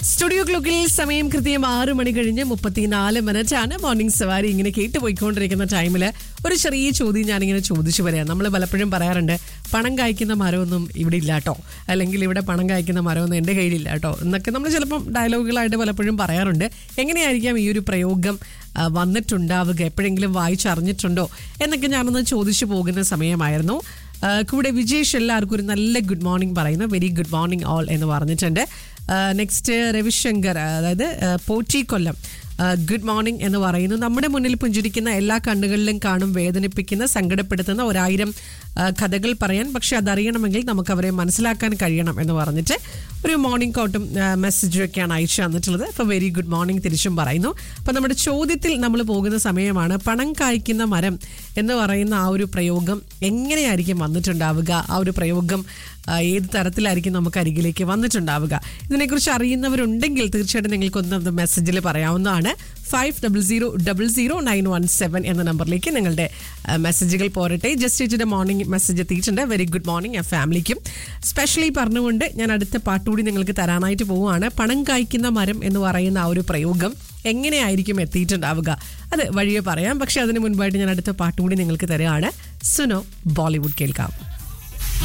studio ക്ലോക്കിൽ സമയം കൃത്യം ആറ് മണി കഴിഞ്ഞ് മുപ്പത്തിനാല് മിനിറ്റ് ആണ് മോർണിംഗ് സവാരി ഇങ്ങനെ കേട്ട് പോയിക്കൊണ്ടിരിക്കുന്ന ടൈമിൽ ഒരു ചെറിയ ചോദ്യം ഞാനിങ്ങനെ ചോദിച്ചു പറയാം നമ്മൾ പലപ്പോഴും പറയാറുണ്ട് പണം കായ്ക്കുന്ന മരമൊന്നും ഇവിടെ ഇല്ല കേട്ടോ അല്ലെങ്കിൽ ഇവിടെ പണം കായ്ക്കുന്ന മരമൊന്നും എൻ്റെ കയ്യിലില്ല കേട്ടോ എന്നൊക്കെ നമ്മൾ ചിലപ്പം ഡയലോഗുകളായിട്ട് പലപ്പോഴും പറയാറുണ്ട് എങ്ങനെയായിരിക്കാം ഈ ഒരു പ്രയോഗം ആ, വന്നിട്ടുണ്ടാവുക എപ്പോഴെങ്കിലും വായിച്ചറിഞ്ഞിട്ടുണ്ടോ എന്നൊക്കെ ഞാനൊന്ന് ചോദിച്ചു പോകുന്ന സമയമായിരുന്നു ആ, കൂടെ വിജേഷ് എല്ലാവർക്കും ഒരു നല്ല ഗുഡ് മോർണിംഗ് പറയുന്നു വെരി ഗുഡ് മോർണിംഗ് ഓൾ എന്ന് പറഞ്ഞിട്ടുണ്ട് നെക്സ്റ്റ് രവിശങ്കർ അതായത് ആ, പോറ്റിക്കൊല്ലം ഗുഡ് മോർണിംഗ് എന്ന് പറയുന്നു നമ്മുടെ മുന്നിൽ പുഞ്ചിരിക്കുന്ന എല്ലാ കണ്ണുകളിലും കാണും വേദനിപ്പിക്കുന്ന സങ്കടപ്പെടുത്തുന്ന ഒരായിരം ആ, കഥകൾ പറയാൻ പക്ഷെ അതറിയണമെങ്കിൽ നമുക്ക് അവരെ മനസ്സിലാക്കാൻ കഴിയണം എന്ന് പറഞ്ഞിട്ട് ഒരു മോർണിംഗ് കോട്ടും മെസ്സേജും ഒക്കെയാണ് അയച്ചു തന്നിട്ടുള്ളത് അപ്പോൾ വെരി ഗുഡ് മോർണിംഗ് തിരിച്ചും പറയുന്നു അപ്പോൾ നമ്മുടെ ചോദ്യത്തിൽ നമ്മൾ പോകുന്ന സമയമാണ് പണം കായ്ക്കുന്ന മരം എന്ന് പറയുന്ന ആ ഒരു പ്രയോഗം എങ്ങനെയായിരിക്കും വന്നിട്ടുണ്ടാവുക ആ ഒരു പ്രയോഗം ആ, ഏത് തരത്തിലായിരിക്കും നമുക്ക് അരികിലേക്ക് വന്നിട്ടുണ്ടാവുക ഇതിനെക്കുറിച്ച് അറിയുന്നവരുണ്ടെങ്കിൽ തീർച്ചയായിട്ടും നിങ്ങൾക്കൊന്ന് മെസ്സേജിൽ പറയാവുന്നതാണ് five double zero double zero nine one seven എന്ന നമ്പറിലേക്ക് നിങ്ങളുടെ ആ, മെസ്സേജുകൾ പോരട്ടെ ജസ്റ്റ് ചേച്ചിയുടെ മോർണിംഗ് മെസ്സേജ് എത്തിയിട്ടുണ്ട് വെരി ഗുഡ് മോർണിംഗ് ആ ഫാമിലിക്കും സ്പെഷ്യലി പറഞ്ഞുകൊണ്ട് ഞാൻ അടുത്ത പാട്ടുകൂടി നിങ്ങൾക്ക് തരാനായിട്ട് പോവുകയാണ് പണം കായ്ക്കുന്ന മരം എന്ന് പറയുന്ന ആ ഒരു പ്രയോഗം എങ്ങനെയായിരിക്കും എത്തിയിട്ടുണ്ടാവുക അത് വഴിയെ പറയാം പക്ഷെ അതിന് മുൻപായിട്ട് ഞാൻ അടുത്ത പാട്ടുകൂടി നിങ്ങൾക്ക് തരുകയാണ് സുനോ ബോളിവുഡ് കേൾക്കാം